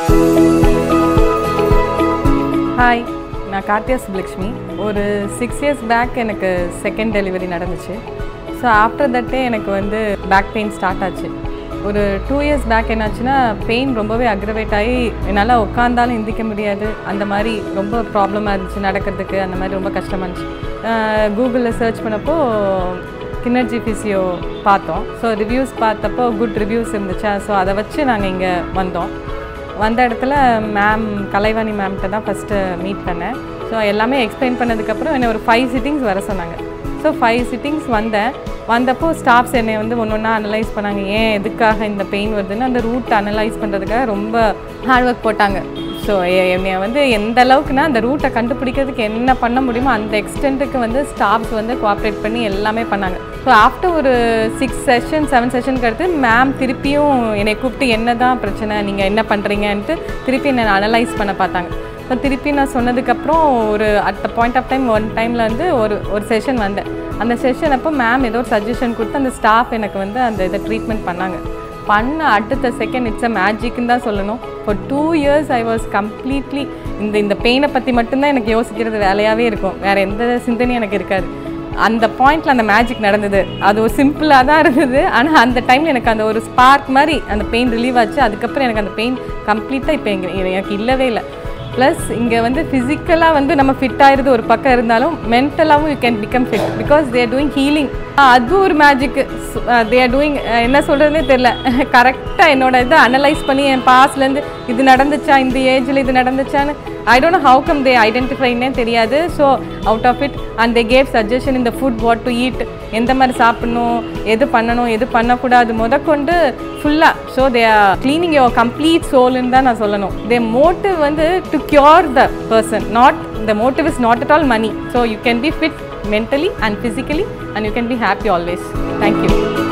hi நான் கார்த்தியா சுப்லக்ஷ்மி ஒரு six years back எனக்கு செகண்ட் டெலிவரி நடந்துச்சு ஸோ ஆஃப்டர் தட்டே எனக்கு வந்து பேக் பெயின் ஸ்டார்ட் ஆச்சு ஒரு டூ இயர்ஸ் பேக் என்னாச்சுன்னா பெயின் ரொம்பவே அக்ரவேட் ஆகி என்னால் உட்காந்தாலும் எந்திக்க முடியாது அந்த மாதிரி ரொம்ப ப்ராப்ளமாக இருந்துச்சு நடக்கிறதுக்கு அந்த மாதிரி ரொம்ப கஷ்டமாக இருந்துச்சு கூகுளில் சர்ச் பண்ணப்போ கின்னர்ஜி ஃபிசியோ பார்த்தோம் ஸோ ரிவ்யூஸ் பார்த்தப்போ குட் ரிவ்யூஸ் இருந்துச்சா ஸோ அதை வச்சு நாங்கள் இங்கே வந்தோம் வந்த இடத்துல மேம் கலைவாணி மேம்கிட்ட தான் ஃபஸ்ட்டு மீட் பண்ணேன் ஸோ எல்லாமே எக்ஸ்பிளைன் பண்ணதுக்கப்புறம் என்னை ஒரு ஃபைவ் சிட்டிங்ஸ் வர சொன்னாங்க ஸோ ஃபைவ் சிட்டிங்ஸ் வந்தேன் வந்தப்போ ஸ்டாஃப்ஸ் என்னை வந்து ஒன்று ஒன்றா அனலைஸ் பண்ணாங்க ஏன் எதுக்காக இந்த பெயின் வருதுன்னு அந்த ரூட் அனலைஸ் பண்ணுறதுக்காக ரொம்ப ஹார்ட் ஒர்க் போட்டாங்க ஸோ என்னை வந்து எந்த அளவுக்குனா அந்த ரூட்டை கண்டுபிடிக்கிறதுக்கு என்ன பண்ண முடியுமோ அந்த எக்ஸ்டென்ட்டுக்கு வந்து ஸ்டாஃப்ஸ் வந்து கோஆப்ரேட் பண்ணி எல்லாமே பண்ணாங்க ஸோ ஆஃப்டர் ஒரு சிக்ஸ் செஷன் செவன் செஷனுக்கு அடுத்து மேம் திருப்பியும் என்னை கூப்பிட்டு என்ன தான் பிரச்சனை நீங்கள் என்ன பண்ணுறீங்கன்ட்டு திருப்பி என்னை அனலைஸ் பண்ண பார்த்தாங்க ஸோ திருப்பி நான் சொன்னதுக்கப்புறம் ஒரு at the point of time one டைமில் வந்து ஒரு ஒரு செஷன் வந்தேன் அந்த செஷன் அப்போ மேம் ஏதோ ஒரு சஜஷன் கொடுத்து அந்த ஸ்டாஃப் எனக்கு வந்து அந்த இதை ட்ரீட்மெண்ட் பண்ணாங்க பண்ண அடுத்த செகண்ட் இட்ஸ் அ மேஜிக்னு தான் சொல்லணும் for two years I was completely இந்த இந்த பெயினை பற்றி மட்டும்தான் எனக்கு யோசிக்கிறது வேலையாகவே இருக்கும் வேறு எந்த சிந்தனையும் எனக்கு இருக்காது அந்த பாயிண்டில் அந்த மேஜிக் நடந்தது அது ஒரு சிம்பிளாக தான் இருந்தது ஆனால் அந்த டைமில் எனக்கு அந்த ஒரு ஸ்பார்க் மாதிரி அந்த பெயின் ரிலீவ் ஆச்சு அதுக்கப்புறம் எனக்கு அந்த பெயின் கம்ப்ளீட்டாக இப்போ எங்க எனக்கு இல்லவே இல்லை ப்ளஸ் இங்கே வந்து ஃபிசிக்கலாக வந்து நம்ம ஃபிட் ஆயிருது ஒரு பக்கம் இருந்தாலும் மென்டலாகவும் you can become fit because they're doing healing அது ஒரு மேஜிக்கு தேர் டூயிங் என்ன சொல்கிறதுனே தெரில கரெக்டாக என்னோட இதை அனலைஸ் பண்ணி என் பாஸ்ட்லேருந்து இது நடந்துச்சா இந்த ஏஜில் இது நடந்துச்சான்னு I don't how come they ஐடென்டிஃபைன்னே தெரியாது so out of it and they gave suggestion இந்த ஃபுட் வாட் டு ஈட் எந்த மாதிரி சாப்பிடணும் எது பண்ணணும் எது பண்ணக்கூடாது முதற்கொண்டு ஃபுல்லாக so they are cleaning your complete சோல்னு தான் நான் சொல்லணும் தே மோட்டிவ் வந்து to cure the person not the motive is not at all money so you can be fit mentally and physically and you can be happy always thank you